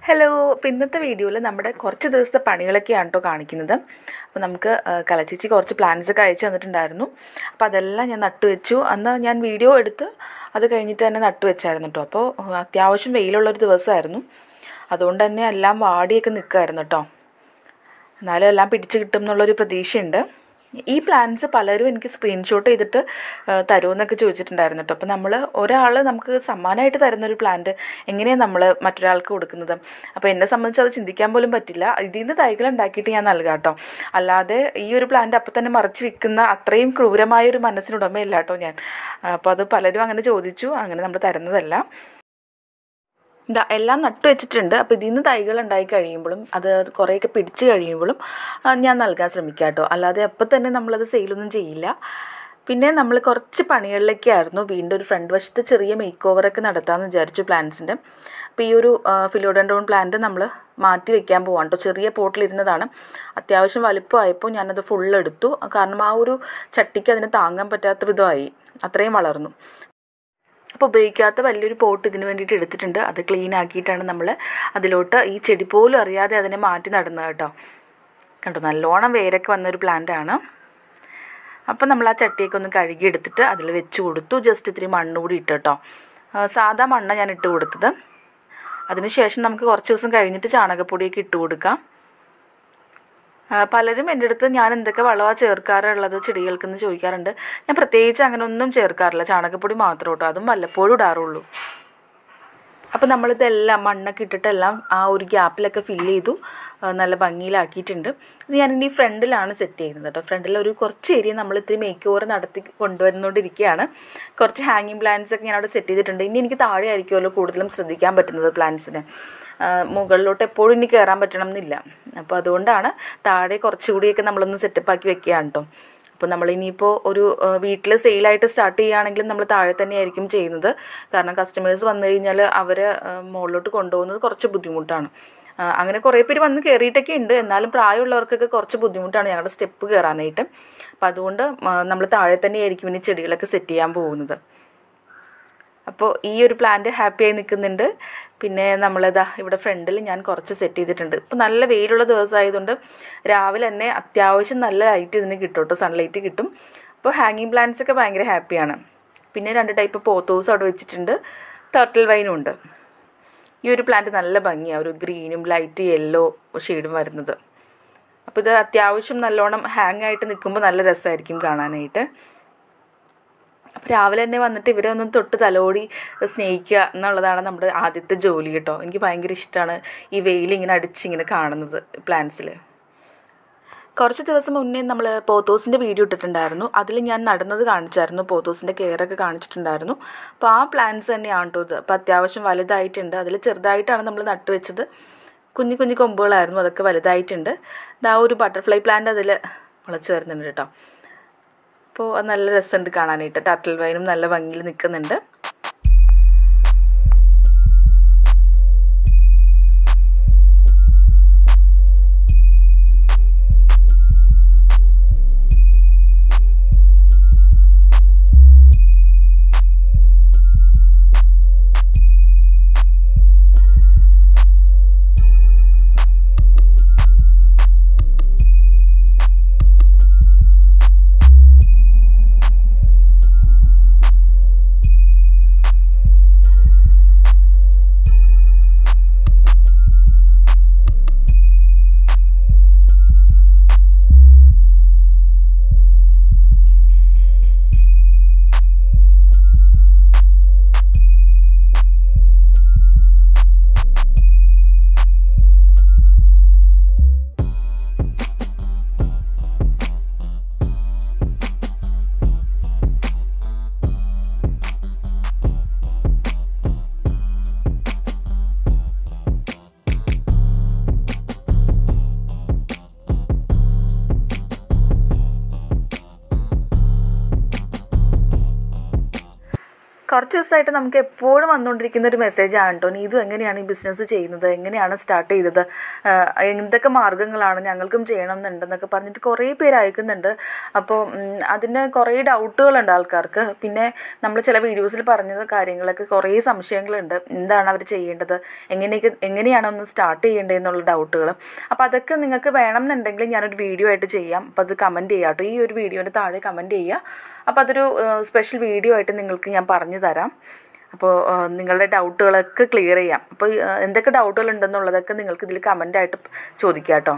Hello അപ്പോൾ ഇന്നത്തെ വീഡിയോയിൽ നമ്മുടെ കുറച്ച് ദിവസത്തെ പണികളൊക്കെയാണ് കേട്ടോ കാണിക്കുന്നത് അപ്പോൾ നമുക്ക് ആ, കലച്ചേച്ചി കുറച്ച് പ്ലാൻസ് ഒക്കെ അയച്ചു തന്നിട്ടുണ്ടായിരുന്നു അപ്പോൾ അതെല്ലാം ഞാൻ നട്ടു വെച്ചു അന്ന് ഞാൻ വീഡിയോ എടുത്ത് അത് കഴിഞ്ഞിട്ട് തന്നെ നട്ടു വെച്ചായിരുന്നു കേട്ടോ അപ്പോൾ അത്യാവശ്യം വെയിലുള്ളൊരു ദിവസമായിരുന്നു അതുകൊണ്ട് തന്നെ എല്ലാം വാടിയൊക്കെ നിൽക്കുമായിരുന്നു കേട്ടോ എന്നാലും എല്ലാം പിടിച്ച് കിട്ടും എന്നുള്ളൊരു പ്രതീക്ഷയുണ്ട് ഈ പ്ലാൻസ് പലരും എനിക്ക് സ്ക്രീൻഷോട്ട് ചെയ്തിട്ട് ആ, തരുമെന്നൊക്കെ ചോദിച്ചിട്ടുണ്ടായിരുന്നു കേട്ടോ അപ്പോൾ നമ്മൾ ഒരാൾ നമുക്ക് സമ്മാനമായിട്ട് തരുന്നൊരു പ്ലാന്റ് എങ്ങനെയാണ് നമ്മൾ മറ്റൊരാൾക്ക് കൊടുക്കുന്നത് അപ്പോൾ എന്നെ സംബന്ധിച്ച് അത് ചിന്തിക്കാൻ പോലും പറ്റില്ല ഇതിൽ നിന്ന് തൈകൾ ഉണ്ടാക്കിയിട്ട് ഞാൻ നൽകാം കേട്ടോ അല്ലാതെ ഈ ഒരു പ്ലാന്റ് അപ്പം തന്നെ മറച്ച് വിൽക്കുന്ന അത്രയും ക്രൂരമായ ഒരു മനസ്സിനുടമയല്ല കേട്ടോ ഞാൻ അപ്പോൾ അത് പലരും അങ്ങനെ ചോദിച്ചു അങ്ങനെ നമ്മൾ തരുന്നതല്ല ഇതാ എല്ലാം നട്ടു വെച്ചിട്ടുണ്ട് അപ്പോൾ ഇതിൽ നിന്ന് തൈകൾ ഉണ്ടായി കഴിയുമ്പോഴും അത് കുറേയൊക്കെ പിടിച്ച് കഴിയുമ്പോഴും ആ, ഞാൻ നൽകാൻ ശ്രമിക്കാം കേട്ടോ അല്ലാതെ അപ്പം തന്നെ നമ്മളത് സെയിലൊന്നും ചെയ്യില്ല പിന്നെ നമ്മൾ കുറച്ച് പണികളിലേക്കായിരുന്നു വീണ്ടും ഒരു ഫ്രണ്ട് വശത്ത് ചെറിയ മേക്ക് ഓവറൊക്കെ നടത്താമെന്ന് വിചാരിച്ചു പ്ലാന്റ്സിൻ്റെ അപ്പോൾ ഈ ഒരു ഫിലോഡൻഡ്രോൺ പ്ലാന്റ് നമ്മൾ മാറ്റി വെക്കാൻ പോവാണ് കേട്ടോ ചെറിയ പോട്ടിലിരുന്നതാണ് അത്യാവശ്യം വലുപ്പമായപ്പോൾ ഞാനത് ഫുൾ എടുത്തു കാരണം ആ ഒരു ചട്ടിക്ക് അതിന് താങ്ങാൻ പറ്റാത്ത വിധമായി അത്രയും വളർന്നു അപ്പോൾ ഉപയോഗിക്കാത്ത വലിയൊരു പോട്ട് ഇതിന് വേണ്ടിയിട്ട് എടുത്തിട്ടുണ്ട് അത് ക്ലീൻ ആക്കിയിട്ടാണ് നമ്മൾ അതിലോട്ട് ഈ ചെടി പോലും അറിയാതെ അതിനെ മാറ്റി നടുന്നത് കേട്ടോ കണ്ടോ നല്ലോണം വേരൊക്കെ വന്നൊരു പ്ലാന്റ് ആണ് അപ്പോൾ നമ്മൾ ആ ചട്ടിയൊക്കെ ഒന്ന് കഴുകി എടുത്തിട്ട് അതിൽ വെച്ച് കൊടുത്തു ജസ്റ്റ് ഇത്തിരി മണ്ണ് കൂടി ഇട്ട് കേട്ടോ ആ, സാധാ മണ്ണ ഞാൻ ഇട്ട് കൊടുത്തത് അതിനുശേഷം നമുക്ക് കുറച്ച് ദിവസം കഴിഞ്ഞിട്ട് ചാണകപ്പൊടിയൊക്കെ ഇട്ട് കൊടുക്കാം ആ, പലരും എൻ്റെ അടുത്ത് ഞാൻ എന്തൊക്കെ വളമാണ് ചേർക്കാറുള്ളത് ചെടികൾക്കെന്ന് ചോദിക്കാറുണ്ട് ഞാൻ പ്രത്യേകിച്ച് അങ്ങനെ ഒന്നും ചേർക്കാറില്ല ചാണകപ്പൊടി മാത്രം കേട്ടോ അതും വല്ലപ്പോഴും ഇടാറുള്ളൂ അപ്പോൾ നമ്മളിതെല്ലാം മണ്ണൊക്കെ ഇട്ടിട്ടെല്ലാം ആ ഒരു ഗ്യാപ്പിലൊക്കെ ഫില്ല് ചെയ്തു ആ, നല്ല ഭംഗിയിലാക്കിയിട്ടുണ്ട് ഇത് ഞാനിനി ഫ്രണ്ടിലാണ് സെറ്റ് ചെയ്യുന്നത് കേട്ടോ ഫ്രണ്ടിൽ ഒരു കുറച്ച് ഏരിയ നമ്മൾ ഇത്തിരി മേക്ക് ഓവർ നടത്തി കൊണ്ടുവന്നുകൊണ്ടിരിക്കുകയാണ് കുറച്ച് ഹാങ്ങിങ് പ്ലാന്റ്സ് ഒക്കെ ഞാൻ അവിടെ സെറ്റ് ചെയ്തിട്ടുണ്ട് ഇനി എനിക്ക് താഴെ ആയിരിക്കുമല്ലോ കൂടുതലും ശ്രദ്ധിക്കാൻ പറ്റുന്നത് പ്ലാന്റ്സിന് മുകളിലോട്ട് എപ്പോഴും ഇനി കയറാൻ പറ്റണം എന്നില്ല അപ്പോൾ അതുകൊണ്ടാണ് താഴെ കുറച്ചുകൂടിയൊക്കെ നമ്മളൊന്ന് സെറ്റപ്പ് ആക്കി വെക്കുകയാണ് കേട്ടോ അപ്പോൾ നമ്മൾ ഇനിയിപ്പോൾ ഒരു വീട്ടിൽ സെയിലായിട്ട് സ്റ്റാർട്ട് ചെയ്യുകയാണെങ്കിലും നമ്മൾ താഴെ തന്നെയായിരിക്കും ചെയ്യുന്നത് കാരണം കസ്റ്റമേഴ്സ് വന്നു കഴിഞ്ഞാൽ അവർ മുകളിലോട്ട് കൊണ്ടുപോകുന്നത് കുറച്ച് ബുദ്ധിമുട്ടാണ് ആ, അങ്ങനെ കുറേ പേര് വന്ന് കയറിയിട്ടൊക്കെ ഉണ്ട് എന്നാലും പ്രായമുള്ളവർക്കൊക്കെ കുറച്ച് ബുദ്ധിമുട്ടാണ് ഞങ്ങളുടെ സ്റ്റെപ്പ് കയറാനായിട്ട് അപ്പോൾ അതുകൊണ്ട് നമ്മൾ താഴെ തന്നെയായിരിക്കും ഇനി ചെടികളൊക്കെ സെറ്റ് ചെയ്യാൻ പോകുന്നത് അപ്പോൾ ഈ ഒരു പ്ലാന്റ് ഹാപ്പിയായി നിൽക്കുന്നുണ്ട് പിന്നെ നമ്മളിതാ ഇവിടെ ഫ്രണ്ടിൽ ഞാൻ കുറച്ച് സെറ്റ് ചെയ്തിട്ടുണ്ട് ഇപ്പോൾ നല്ല വെയിലുള്ള ദിവസമായതുകൊണ്ട് രാവിലെ തന്നെ അത്യാവശ്യം നല്ല ലൈറ്റ് ഇതിന് കിട്ടും കേട്ടോ സൺലൈറ്റ് കിട്ടും അപ്പോൾ ഹാങ്ങിങ് പ്ലാന്റ്സ് ഒക്കെ ഭയങ്കര ഹാപ്പിയാണ് പിന്നെ രണ്ട് ടൈപ്പ് പോത്തോസ് അവിടെ വെച്ചിട്ടുണ്ട് ടർട്ടിൽ വൈനും ഉണ്ട് ഈ ഒരു പ്ലാന്റ് നല്ല ഭംഗിയാണ് ഒരു ഗ്രീനും ലൈറ്റ് യെല്ലോ ഷെയ്ഡും വരുന്നത് അപ്പോൾ ഇത് അത്യാവശ്യം നല്ലോണം ഹാങ് ആയിട്ട് നിൽക്കുമ്പോൾ നല്ല രസമായിരിക്കും കാണാനായിട്ട് അപ്പോൾ രാവിലെ തന്നെ വന്നിട്ട് ഇവരെ ഒന്ന് തൊട്ട് തലോടി സ്നേഹിക്കുക എന്നുള്ളതാണ് നമ്മുടെ ആദ്യത്തെ ജോലി കേട്ടോ എനിക്ക് ഭയങ്കര ഇഷ്ടമാണ് ഈ വെയിൽ ഇങ്ങനെ അടിച്ചിങ്ങനെ കാണുന്നത് പ്ലാന്റ്സിൽ കുറച്ച് ദിവസം മുന്നേ നമ്മൾ പോത്തോസിൻ്റെ വീഡിയോ ഇട്ടിട്ടുണ്ടായിരുന്നു അതിൽ ഞാൻ നടന്നത് കാണിച്ചായിരുന്നു പോത്തോസിൻ്റെ കെയറൊക്കെ കാണിച്ചിട്ടുണ്ടായിരുന്നു അപ്പോൾ ആ പ്ലാന്റ്സ് തന്നെയാണ് കേട്ടോ ഇത് അപ്പോൾ അത്യാവശ്യം വലുതായിട്ടുണ്ട് അതിൽ ചെറുതായിട്ടാണ് നമ്മൾ നട്ടുവെച്ചത് കുഞ്ഞു കുഞ്ഞു കൊമ്പുകളായിരുന്നു അതൊക്കെ വലുതായിട്ടുണ്ട് ഇതാ ഒരു ബട്ടർഫ്ലൈ പ്ലാന്റ് അതിൽ മുളച്ച് വരുന്നുണ്ട് കേട്ടോ അപ്പോൾ അത് നല്ല രസമുണ്ട് കാണാനായിട്ട് ടർട്ടിൽ വൈനും നല്ല ഭംഗിയിൽ നിൽക്കുന്നുണ്ട് കുറച്ച് ദിവസമായിട്ട് നമുക്ക് എപ്പോഴും വന്നുകൊണ്ടിരിക്കുന്ന ഒരു മെസ്സേജാണ് കേട്ടോ നീ ഇത് എങ്ങനെയാണ് ഈ ബിസിനസ് ചെയ്യുന്നത് എങ്ങനെയാണ് സ്റ്റാർട്ട് ചെയ്തത് ആഹ് എന്തൊക്കെ മാർഗ്ഗങ്ങളാണ് ഞങ്ങൾക്കും ചെയ്യണം എന്നുണ്ടെന്നൊക്കെ പറഞ്ഞിട്ട് കുറേ പേര് അയക്കുന്നുണ്ട് അപ്പോൾ ഉം, അതിന് കുറേ ഡൗട്ടുകളുണ്ട് ആൾക്കാർക്ക് പിന്നെ നമ്മൾ ചില വീഡിയോസിൽ പറഞ്ഞത് കാര്യങ്ങളൊക്കെ കുറേ സംശയങ്ങളുണ്ട് എന്താണ് അവർ ചെയ്യേണ്ടത് എങ്ങനെയൊക്കെ എങ്ങനെയാണ് ഒന്ന് സ്റ്റാർട്ട് ചെയ്യേണ്ടത് എന്നുള്ള ഡൗട്ടുകൾ അപ്പോൾ അതൊക്കെ നിങ്ങൾക്ക് വേണം എന്നുണ്ടെങ്കിൽ ഞാനൊരു വീഡിയോ ആയിട്ട് ചെയ്യാം അപ്പോൾ അത് കമൻറ്റ് ചെയ്യാം കേട്ടോ ഈ ഒരു വീഡിയോൻ്റെ താഴെ കമൻറ്റ് ചെയ്യുക അപ്പോൾ അതൊരു സ്പെഷ്യൽ വീഡിയോ ആയിട്ട് നിങ്ങൾക്ക് ഞാൻ പറഞ്ഞു തരാം അപ്പോൾ നിങ്ങളുടെ ഡൗട്ടുകളൊക്കെ ക്ലിയർ ചെയ്യാം അപ്പോൾ ഈ, ആ, എന്തൊക്കെ ഡൗട്ടുകൾ ഉണ്ടെന്നുള്ളതൊക്കെ നിങ്ങൾക്ക് ഇതിൽ കമൻ്റായിട്ട് ചോദിക്കാം കേട്ടോ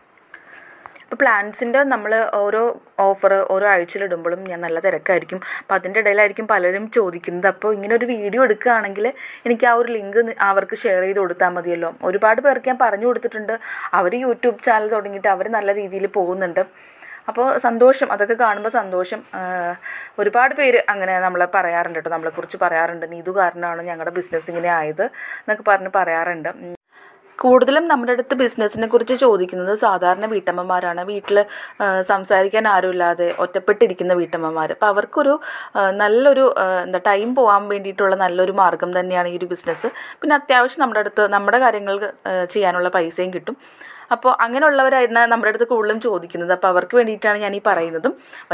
ഇപ്പോൾ പ്ലാൻസിൻ്റെ നമ്മൾ ഓരോ ഓഫർ ഓരോ ആഴ്ചയിലിടുമ്പോഴും ഞാൻ നല്ല തിരക്കായിരിക്കും അപ്പോൾ അതിൻ്റെ ഇടയിലായിരിക്കും പലരും ചോദിക്കുന്നത് അപ്പോൾ ഇങ്ങനെ ഒരു വീഡിയോ എടുക്കുകയാണെങ്കിൽ എനിക്ക് ആ ഒരു ലിങ്ക് അവർക്ക് ഷെയർ ചെയ്ത് കൊടുത്താൽ മതിയല്ലോ ഒരുപാട് പേർക്ക് ഞാൻ പറഞ്ഞു കൊടുത്തിട്ടുണ്ട് അവർ യൂട്യൂബ് ചാനൽ തുടങ്ങിയിട്ട് അവർ നല്ല രീതിയിൽ പോകുന്നുണ്ട് അപ്പോൾ സന്തോഷം അതൊക്കെ കാണുമ്പോൾ സന്തോഷം ആഹ് ഒരുപാട് പേര് അങ്ങനെ നമ്മളെ പറയാറുണ്ട് കേട്ടോ നമ്മളെക്കുറിച്ച് പറയാറുണ്ട് നീ ഇത് കാരണമാണ് ഞങ്ങളുടെ ബിസിനസ് ഇങ്ങനെ ആയത് എന്നൊക്കെ പറഞ്ഞ് പറയാറുണ്ട് ഉം. കൂടുതലും നമ്മുടെ അടുത്ത് ബിസിനസ്സിനെ കുറിച്ച് ചോദിക്കുന്നത് സാധാരണ വീട്ടമ്മമാരാണ് വീട്ടിൽ സംസാരിക്കാൻ ആരുമില്ലാതെ ഒറ്റപ്പെട്ടിരിക്കുന്ന വീട്ടമ്മമാർ അപ്പോൾ അവർക്കൊരു ആ, നല്ലൊരു ആ, എന്താ ടൈം പോകാൻ വേണ്ടിയിട്ടുള്ള നല്ലൊരു മാർഗം തന്നെയാണ് ഈ ഒരു ബിസിനസ് പിന്നെ അത്യാവശ്യം നമ്മുടെ അടുത്ത് നമ്മുടെ കാര്യങ്ങൾ ആ, ചെയ്യാനുള്ള പൈസയും കിട്ടും അപ്പോൾ അങ്ങനെയുള്ളവരായിരുന്നു നമ്മുടെ അടുത്ത് കൂടുതലും ചോദിക്കുന്നത് അപ്പോൾ അവർക്ക് വേണ്ടിയിട്ടാണ് ഞാൻ ഈ പറയുന്നതും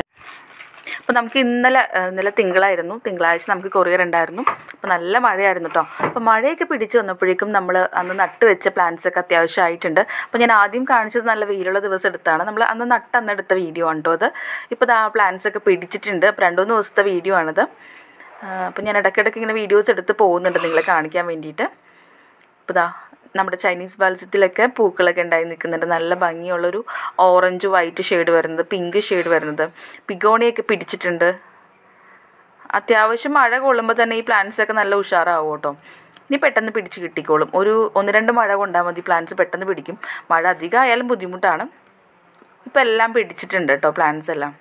അപ്പോൾ നമുക്ക് ഇന്നലെ ആ, ഇന്നലെ തിങ്കളായിരുന്നു തിങ്കളാഴ്ച നമുക്ക് കൊറിയർ ഉണ്ടായിരുന്നു അപ്പോൾ നല്ല മഴയായിരുന്നു കേട്ടോ അപ്പോൾ മഴയൊക്കെ പിടിച്ച് വന്നപ്പോഴേക്കും നമ്മൾ അന്ന് നട്ട് വെച്ച plants ഒക്കെ അത്യാവശ്യമായിട്ടുണ്ട് അപ്പോൾ ഞാൻ ആദ്യം കാണിച്ചത് നല്ല വെയിലുള്ള ദിവസം എടുത്താണ് നമ്മൾ അന്ന് നട്ട് അന്ന് എടുത്ത വീഡിയോ ആണ് കേട്ടോ അത് ഇപ്പോൾ ആ plants ഒക്കെ പിടിച്ചിട്ടുണ്ട് അപ്പോൾ രണ്ട് മൂന്ന് ദിവസത്തെ വീഡിയോ ആണിത് ആ, അപ്പോൾ ഞാൻ ഇടയ്ക്കിടയ്ക്ക് ഇങ്ങനെ വീഡിയോസ് എടുത്ത് പോകുന്നുണ്ട് നിങ്ങളെ കാണിക്കാൻ വേണ്ടിയിട്ട് ഇപ്പോൾ ദാ നമ്മുടെ ചൈനീസ് ബാൽസ്യത്തിലൊക്കെ പൂക്കളൊക്കെ ഉണ്ടായി നിൽക്കുന്നുണ്ട് നല്ല ഭംഗിയുള്ളൊരു ഓറഞ്ച് വൈറ്റ് ഷെയ്ഡ് വരുന്നത് പിങ്ക് ഷെയ്ഡ് വരുന്നത് പിഗോണിയൊക്കെ പിടിച്ചിട്ടുണ്ട് അത്യാവശ്യം മഴ കൊള്ളുമ്പോൾ തന്നെ ഈ plants ഒക്കെ നല്ല ഉഷാറാവും കേട്ടോ ഇനി പെട്ടെന്ന് പിടിച്ച് കിട്ടിക്കോളും ഒരു ഒന്ന് രണ്ട് മഴ കൊണ്ടാൽ മതി പ്ലാന്റ്സ് പെട്ടെന്ന് പിടിക്കും മഴ അധികം ആയാലും ബുദ്ധിമുട്ടാണ് ഇപ്പം എല്ലാം പിടിച്ചിട്ടുണ്ട് കേട്ടോ പ്ലാന്റ്സ് എല്ലാം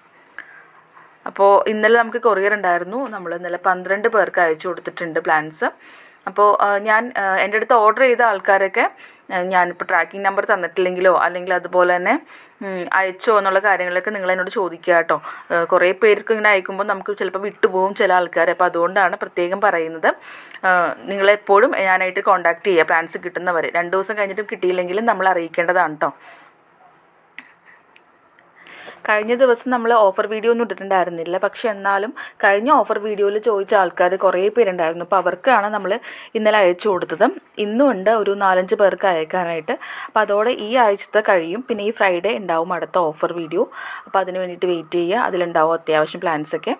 അപ്പോൾ ഇന്നലെ നമുക്ക് കൊറിയർ ഉണ്ടായിരുന്നു നമ്മൾ ഇന്നലെ പന്ത്രണ്ട് പേർക്ക് അയച്ചു കൊടുത്തിട്ടുണ്ട് പ്ലാൻസ് അപ്പോൾ ആ, ഞാൻ ആ, എൻ്റെ അടുത്ത് ഓർഡർ ചെയ്ത ആൾക്കാരൊക്കെ ആ, ഞാനിപ്പോൾ ട്രാക്കിംഗ് നമ്പർ തന്നിട്ടില്ലെങ്കിലോ അല്ലെങ്കിൽ അതുപോലെ തന്നെ ഉം, അയച്ചോ എന്നുള്ള കാര്യങ്ങളൊക്കെ നിങ്ങൾ എന്നോട് ചോദിക്കുക കേട്ടോ ആ, കുറേ പേർക്ക് ഇങ്ങനെ അയക്കുമ്പോൾ നമുക്ക് ചിലപ്പോൾ വിട്ടുപോകും ചില ആൾക്കാർ അപ്പോൾ അതുകൊണ്ടാണ് പ്രത്യേകം പറയുന്നത് ആ, നിങ്ങളെപ്പോഴും ഞാനായിട്ട് കോൺടാക്ട് ചെയ്യുക പ്ലാൻസ് കിട്ടുന്നവരെ രണ്ട് ദിവസം കഴിഞ്ഞിട്ടും കിട്ടിയില്ലെങ്കിലും നമ്മൾ അറിയിക്കേണ്ടതാണ് കേട്ടോ കഴിഞ്ഞ ദിവസം നമ്മൾ ഓഫർ വീഡിയോ ഒന്നും ഇട്ടിട്ടുണ്ടായിരുന്നില്ല പക്ഷെ എന്നാലും കഴിഞ്ഞ ഓഫർ വീഡിയോയിൽ ചോദിച്ച ആൾക്കാർ കുറേ പേരുണ്ടായിരുന്നു അപ്പോൾ അവർക്കാണ് നമ്മൾ ഇന്നലെ അയച്ചു കൊടുത്തത് ഇന്നും ഉണ്ട് ഒരു നാലഞ്ച് പേർക്ക് അയക്കാനായിട്ട് അപ്പോൾ അതോടെ ഈ ആഴ്ചത്തെ കഴിയും പിന്നെ ഈ ഫ്രൈഡേ ഉണ്ടാവും അടുത്ത ഓഫർ വീഡിയോ അപ്പോൾ അതിന് വേണ്ടിയിട്ട് വെയിറ്റ് ചെയ്യുക അതിലുണ്ടാവും അത്യാവശ്യം plans ഒക്കെ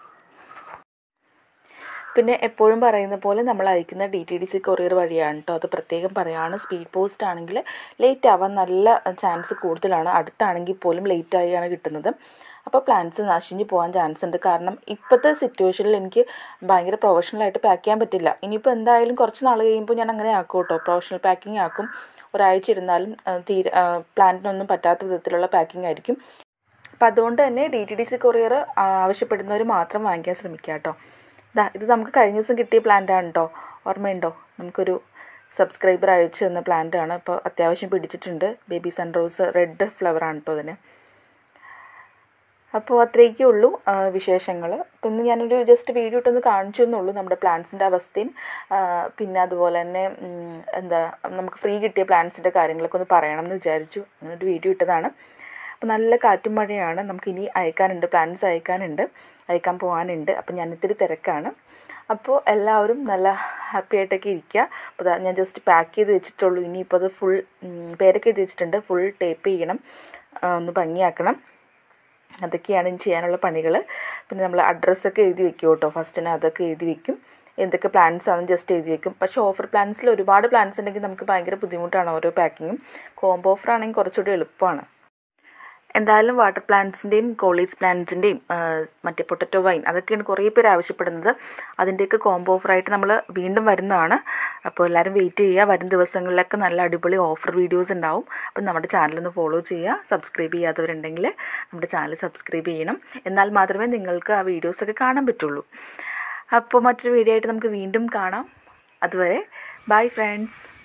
പിന്നെ എപ്പോഴും പറയുന്ന പോലെ നമ്മൾ അയക്കുന്ന D T D C courier വഴിയാണ് കേട്ടോ അത് പ്രത്യേകം പറയുകയാണ് സ്പീഡ് പോസ്റ്റ് ആണെങ്കിൽ ലേറ്റ് ആവാൻ നല്ല ചാൻസ് കൂടുതലാണ് അടുത്താണെങ്കിൽ പോലും ലേറ്റ് ആയാണ് കിട്ടുന്നത് അപ്പോൾ പ്ലാൻസ് നശിഞ്ഞു പോകാൻ ചാൻസ് ഉണ്ട് കാരണം ഇപ്പോഴത്തെ സിറ്റുവേഷനിൽ എനിക്ക് ഭയങ്കര പ്രൊഫഷണലായിട്ട് പാക്ക് ചെയ്യാൻ പറ്റില്ല ഇനിയിപ്പോൾ എന്തായാലും കുറച്ച് നാൾ കഴിയുമ്പോൾ ഞാൻ അങ്ങനെ ആക്കും കേട്ടോ പ്രൊഫഷണൽ പാക്കിംഗ് ആക്കും ഒരാഴ്ച ഇരുന്നാലും ആ, തീരെ പ്ലാന്റിനൊന്നും പറ്റാത്ത വിധത്തിലുള്ള പാക്കിംഗ് ആയിരിക്കും അപ്പം അതുകൊണ്ട് തന്നെ D T D C courier ആവശ്യപ്പെടുന്നവർ മാത്രം വാങ്ങിക്കാൻ ശ്രമിക്കുക കേട്ടോ ഇതാ ഇത് നമുക്ക് കഴിഞ്ഞ ദിവസം കിട്ടിയ പ്ലാന്റ് ആണ് കേട്ടോ ഓർമ്മയുണ്ടോ നമുക്കൊരു സബ്സ്ക്രൈബർ അയച്ചു തന്ന പ്ലാന്റ് ആണ് അപ്പോൾ അത്യാവശ്യം പിടിച്ചിട്ടുണ്ട് ബേബി സൺറോസ് റെഡ് ഫ്ലവർ ആണ് കേട്ടോ അതിന് അപ്പോൾ അത്രയൊക്കെ ഉള്ളൂ വിശേഷങ്ങൾ പിന്നെ ഞാനൊരു ജസ്റ്റ് വീഡിയോ ഇട്ടൊന്ന് കാണിച്ചു എന്നുള്ളൂ നമ്മുടെ പ്ലാന്റ്സിൻ്റെ അവസ്ഥയും ആ, പിന്നെ അതുപോലെ തന്നെ ഉം, എന്താ നമുക്ക് ഫ്രീ കിട്ടിയ പ്ലാന്റ്സിൻ്റെ കാര്യങ്ങളൊക്കെ ഒന്ന് പറയണം എന്ന് വിചാരിച്ചു അങ്ങനെ ഒരു വീഡിയോ ഇട്ടതാണ് അപ്പോൾ നല്ല കാറ്റും മഴയാണ് നമുക്ക് ഇനി അയക്കാനുണ്ട് പ്ലാൻസ് അയക്കാനുണ്ട് അയക്കാൻ പോകാനുണ്ട് അപ്പോൾ ഞാൻ ഇത്തിരി തിരക്കാണ് അപ്പോൾ എല്ലാവരും നല്ല ഹാപ്പി ആയിട്ടൊക്കെ ഇരിക്കുക അപ്പോൾ ദാ ഞാൻ ജസ്റ്റ് പാക്ക് ചെയ്ത് വെച്ചിട്ടുള്ളൂ ഇനിയിപ്പോൾ അത് ഫുൾ പേരൊക്കെ എഴുതി വെച്ചിട്ടുണ്ട് ഫുൾ ടേപ്പ് ചെയ്യണം ആ, ഒന്ന് ഭംഗിയാക്കണം അതൊക്കെയാണ് ഇനി ചെയ്യാനുള്ള പണികൾ പിന്നെ നമ്മൾ അഡ്രസ്സൊക്കെ എഴുതി വെക്കും കേട്ടോ ഫസ്റ്റിന് അതൊക്കെ എഴുതി വെക്കും എന്തൊക്കെ പ്ലാൻസ് ആണെന്ന് ജസ്റ്റ് എഴുതി വെക്കും പക്ഷേ ഓഫർ പ്ലാൻസിൽ ഒരുപാട് പ്ലാൻസ് ഉണ്ടെങ്കിൽ നമുക്ക് ഭയങ്കര ബുദ്ധിമുട്ടാണ് ഓരോ പാക്കിങ്ങും കോംബോ ഓഫർ ആണെങ്കിൽ കുറച്ചുകൂടി എളുപ്പമാണ് എന്തായാലും വാട്ടർ പ്ലാന്റ്സിൻ്റെയും കോളീസ് പ്ലാന്റ്സിൻ്റെയും മറ്റേ പൊട്ടറ്റോ വൈൻ അതൊക്കെയാണ് കുറേ പേര് ആവശ്യപ്പെടുന്നത് അതിൻ്റെയൊക്കെ കോംബോ ഓഫറായിട്ട് നമ്മൾ വീണ്ടും വരുന്നതാണ് അപ്പോൾ എല്ലാവരും വെയിറ്റ് ചെയ്യുക വരും ദിവസങ്ങളിലൊക്കെ നല്ല അടിപൊളി ഓഫർ വീഡിയോസ് ഉണ്ടാവും അപ്പം നമ്മുടെ ചാനലൊന്ന് ഫോളോ ചെയ്യുക സബ്സ്ക്രൈബ് ചെയ്യാത്തവരുണ്ടെങ്കിൽ നമ്മുടെ ചാനൽ സബ്സ്ക്രൈബ് ചെയ്യണം എന്നാൽ മാത്രമേ നിങ്ങൾക്ക് ആ വീഡിയോസൊക്കെ കാണാൻ പറ്റുള്ളൂ അപ്പോൾ മറ്റൊരു വീഡിയോ ആയിട്ട് നമുക്ക് വീണ്ടും കാണാം അതുവരെ ബൈ ഫ്രണ്ട്സ്